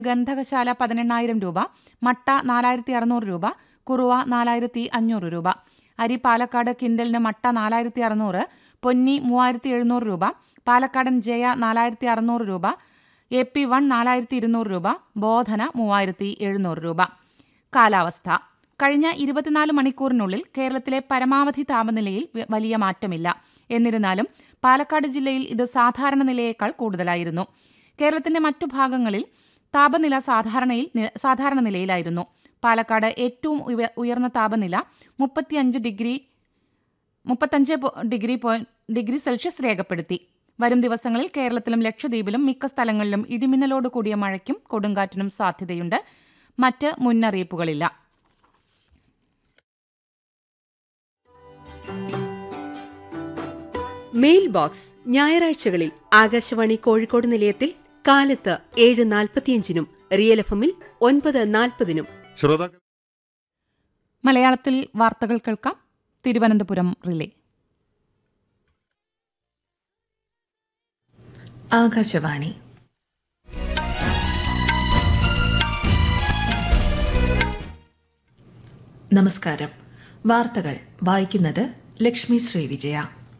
ഗന്ധകശാല പതിനെണ്ണായിരം രൂപ മട്ട നാലായിരത്തി അറുന്നൂറ് രൂപ കുറുവ നാലായിരത്തി അഞ്ഞൂറ് രൂപ അരി പാലക്കാട് കിൻഡലിന് മട്ട നാലായിരത്തി അറുന്നൂറ് പൊന്നി മൂവായിരത്തി എഴുന്നൂറ് രൂപ പാലക്കാടൻ ജയ നാലായിരത്തി അറുന്നൂറ് രൂപ എ പി വൺ നാലായിരത്തി ഇരുന്നൂറ് രൂപ ബോധന മൂവായിരത്തി എഴുന്നൂറ് രൂപ കാലാവസ്ഥ കഴിഞ്ഞ ഇരുപത്തിനാല് മണിക്കൂറിനുള്ളിൽ കേരളത്തിലെ പരമാവധി താപനിലയിൽ വ- വലിയ മാറ്റമില്ല എന്നിരുന്നാലും പാലക്കാട് ജില്ലയിൽ ഇത് സാധാരണ നിലയേക്കാൾ കൂടുതലായിരുന്നു കേരളത്തിന്റെ മറ്റു ഭാഗങ്ങളിൽ താപനില സാധാരണയിൽ നി- സാധാരണ നിലയിലായിരുന്നു പാലക്കാട് ഏറ്റവും ഉയ- ഉയർന്ന താപനില മുപ്പത്തിയഞ്ച് ഡിഗ്രി മുപ്പത്തഞ്ച് പോ- ഡിഗ്രി പോയിന്റ് ഡിഗ്രി സെൽഷ്യസ് രേഖപ്പെടുത്തി വരും ദിവസങ്ങളിൽ കേരളത്തിലും ലക്ഷദ്വീപിലും മിക്ക സ്ഥലങ്ങളിലും ഇടിമിന്നലോട് കൂടിയ മഴയ്ക്കും കൊടുങ്കാറ്റിനും സാധ്യതയുണ്ട് മറ്റ് മുന്നറിയിപ്പുകളില്ല മെയിൽ ബോക്സ് ഞായറാഴ്ചകളിൽ ആകാശവാണി കോഴിക്കോട് നിലയത്തിൽ കാലത്ത് ഏഴ് നാൽപ്പത്തിയഞ്ചിനും റിയൽ എഫ് എമ്മിൽ ഒൻപത് നാൽപ്പതിനും ശ്രോതാക്കൾ മലയാളത്തിൽ വാർത്തകൾ കേൾക്കാം തിരുവനന്തപുരം റിലേ ആകാശവാണി നമസ്കാരം വാർത്തകൾ വായിക്കുന്നത് ലക്ഷ്മി ശ്രീ വിജയ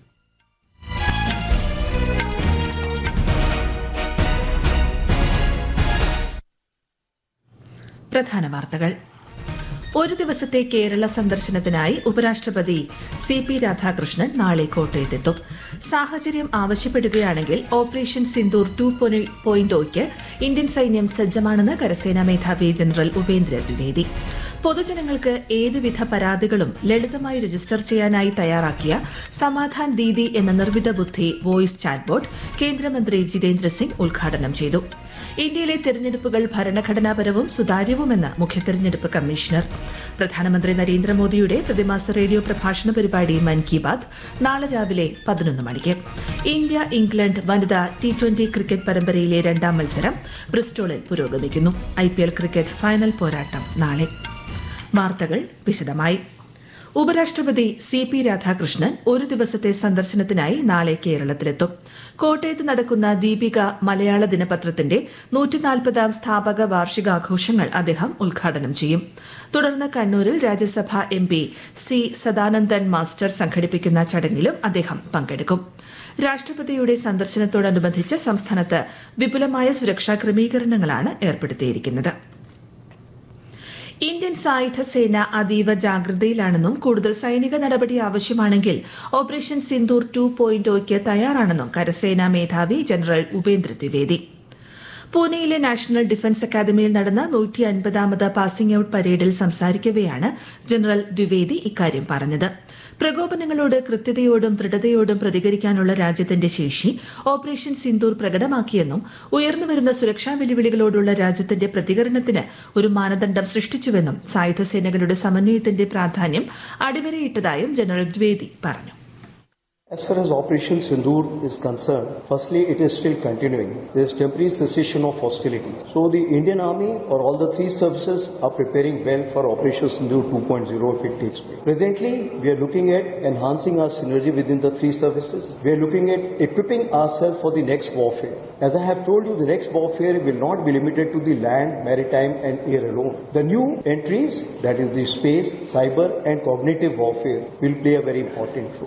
പ്രധാന വാർത്തകൾ ഒരു ദിവസത്തെ കേരള സന്ദർശനത്തിനായി ഉപരാഷ്ട്രപതി സി പി രാധാകൃഷ്ണൻ നാളെ കോട്ടയത്തെത്തും സാഹചര്യം ആവശ്യപ്പെടുകയാണെങ്കിൽ ഓപ്പറേഷൻ സിന്ദൂർ ടു പോയിന്റ് ഒയ്ക്ക് ഇന്ത്യൻ സൈന്യം സജ്ജമാണെന്ന് കരസേനാ മേധാവി ജനറൽ ഉപേന്ദ്ര ദ്വിവേദി പൊതുജനങ്ങൾക്ക് ഏതുവിധ പരാതികളും ലളിതമായി രജിസ്റ്റർ ചെയ്യാനായി തയ്യാറാക്കിയ സമാധാൻ ദീദി എന്ന നിർമ്മിത ബുദ്ധി വോയിസ് ചാറ്റ്ബോട്ട് കേന്ദ്രമന്ത്രി ജിതേന്ദ്ര സിംഗ് ഉദ്ഘാടനം ചെയ്തു ഇന്ത്യയിലെ തെരഞ്ഞെടുപ്പുകൾ ഭരണഘടനാപരവും സുതാര്യവുമെന്ന് മുഖ്യ തെരഞ്ഞെടുപ്പ് കമ്മീഷണർ പ്രധാനമന്ത്രി നരേന്ദ്രമോദിയുടെ പ്രതിമാസ റേഡിയോ പ്രഭാഷണ പരിപാടി മൻ കി ബാത് നാളെ രാവിലെ പതിനൊന്ന് മണിക്ക് ഇന്ത്യ ഇംഗ്ലണ്ട് വനിതാ ടി ട്വന്റി ക്രിക്കറ്റ് പരമ്പരയിലെ രണ്ടാം മത്സരം ബ്രിസ്റ്റോളിൽ പുരോഗമിക്കുന്നു I P L cricket final പോരാട്ടം നാളെ വാർത്തകൾ വിശദമായി ഉപരാഷ്ട്രപതി സി പി രാധാകൃഷ്ണൻ ഒരു ദിവസത്തെ സന്ദർശനത്തിനായി നാളെ കേരളത്തിലെത്തും കോട്ടയത്ത് നടക്കുന്ന ദീപിക മലയാള ദിനപത്രത്തിന്റെ നൂറ്റിനാൽപ്പതാം സ്ഥാപക വാർഷികാഘോഷങ്ങൾ അദ്ദേഹം ഉദ്ഘാടനം ചെയ്യും തുടർന്ന് കണ്ണൂരിൽ രാജ്യസഭാ M P C Sadanandan master സംഘടിപ്പിക്കുന്ന ചടങ്ങിലും അദ്ദേഹം പങ്കെടുക്കും രാഷ്ട്രപതിയുടെ സന്ദർശനത്തോടനുബന്ധിച്ച് സംസ്ഥാനത്ത് വിപുലമായ സുരക്ഷാ ക്രമീകരണങ്ങളാണ് ഏർപ്പെടുത്തിയിരിക്കുന്നത് ഇന്ത്യൻ സായുധ സേന അതീവ ജാഗ്രതയിലാണെന്നും കൂടുതൽ സൈനിക നടപടി ആവശ്യമാണെങ്കിൽ ഓപ്പറേഷൻ സിന്ദൂർ ടു പോയിന്റ് ഒയ്ക്ക് തയ്യാറാണെന്നും കരസേനാ മേധാവി ജനറൽ ഉപേന്ദ്ര ദ്വിവേദി പൂനെയിലെ നാഷണൽ ഡിഫൻസ് അക്കാദമിയിൽ നടന്ന നൂറ്റി അൻപതാമത് പാസിംഗ് ഔട്ട് പരേഡിൽ സംസാരിക്കവെയാണ് ജനറൽ ദ്വിവേദി ഇക്കാര്യം പറഞ്ഞത് പ്രകോപനങ്ങളോട് കൃത്യതയോടും ദൃഢതയോടും പ്രതികരിക്കാനുള്ള രാജ്യത്തിന്റെ ശേഷി ഓപ്പറേഷൻ സിന്ദൂർ പ്രകടമാക്കിയെന്നും ഉയർന്നുവരുന്ന സുരക്ഷാ വെല്ലുവിളികളോടുള്ള രാജ്യത്തിന്റെ പ്രതികരണത്തിന് ഒരു മാനദണ്ഡം സൃഷ്ടിച്ചുവെന്നും സായുധ സേനകളുടെ സമന്വയത്തിന്റെ പ്രാധാന്യം അടിവരയിട്ടതായും ജനറൽ ദ്വേദി പറഞ്ഞു As far as Operation Sindoor is concerned, firstly, it is still continuing. There is temporary cessation of hostilities. So the Indian Army or all the three services are preparing well for Operation Sindoor 2.0 if it takes place. Presently, we are looking at enhancing our synergy within the three services. We are looking at equipping ourselves for the next warfare. As I have told you, the next warfare will not be limited to the land, maritime and air alone. The new entries, that is the space, cyber and cognitive warfare will play a very important role.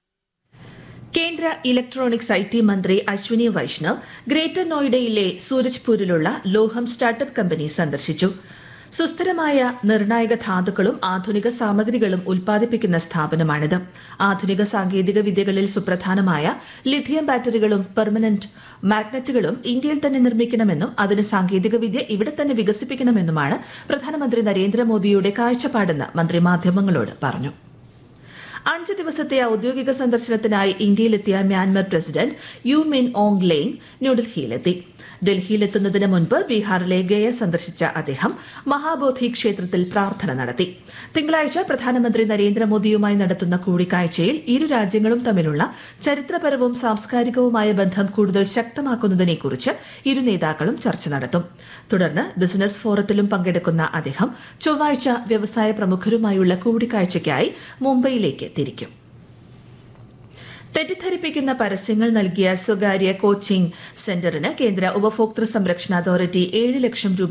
കേന്ദ്ര electronics I T മന്ത്രി Ashwini Vaishnaw greater നോയിഡയിലെ സൂരജ്പൂരിലുള്ള Lohum startup company സന്ദർശിച്ചു സുസ്ഥിരമായ നിർണായക ധാതുക്കളും ആധുനിക സാമഗ്രികളും ഉൽപ്പാദിപ്പിക്കുന്ന സ്ഥാപനമാണിത് ആധുനിക സാങ്കേതിക വിദ്യകളിൽ സുപ്രധാനമായ ലിഥിയം ബാറ്ററികളും പെർമനന്റ് മാഗ്നറ്റുകളും ഇന്ത്യയിൽ തന്നെ നിർമ്മിക്കണമെന്നും അതിന് സാങ്കേതിക വിദ്യ ഇവിടെ തന്നെ വികസിപ്പിക്കണമെന്നുമാണ് പ്രധാനമന്ത്രി നരേന്ദ്രമോദിയുടെ കാഴ്ചപ്പാടെന്ന് മന്ത്രി മാധ്യമങ്ങളോട് പറഞ്ഞു അഞ്ച് ദിവസത്തെ ഔദ്യോഗിക സന്ദർശനത്തിനായി ഇന്ത്യയിലെത്തിയ Myanmar president U Min Aung Hlaing ന്യൂഡൽഹിയിലെത്തി ഡൽഹിയിലെത്തുന്നതിന് മുൻപ് ബീഹാറിലെ ഗയ സന്ദർശിച്ച അദ്ദേഹം മഹാബോധി ക്ഷേത്രത്തിൽ പ്രാർത്ഥന നടത്തി തിങ്കളാഴ്ച പ്രധാനമന്ത്രി നരേന്ദ്രമോദിയുമായി നടത്തുന്ന കൂടിക്കാഴ്ചയിൽ ഇരു രാജ്യങ്ങളും തമ്മിലുള്ള ചരിത്രപരവും സാംസ്കാരികവുമായ ബന്ധം കൂടുതൽ ശക്തമാക്കുന്നതിനെക്കുറിച്ച് ഇരു നേതാക്കളും ചർച്ച നടത്തും തുടർന്ന് ബിസിനസ് ഫോറത്തിലും പങ്കെടുക്കുന്ന അദ്ദേഹം ചൊവ്വാഴ്ച വ്യവസായ പ്രമുഖരുമായുള്ള കൂടിക്കാഴ്ചയ്ക്കായി മുംബൈയിലേക്ക് തിരിക്കും തെറ്റിദ്ധരിപ്പിക്കുന്ന പരസ്യങ്ങൾ നൽകിയ സ്വകാര്യ കോച്ചിംഗ് സെന്ററിന് കേന്ദ്ര ഉപഭോക്തൃ സംരക്ഷണ അതോറിറ്റി ഏഴ് ലക്ഷം രൂപ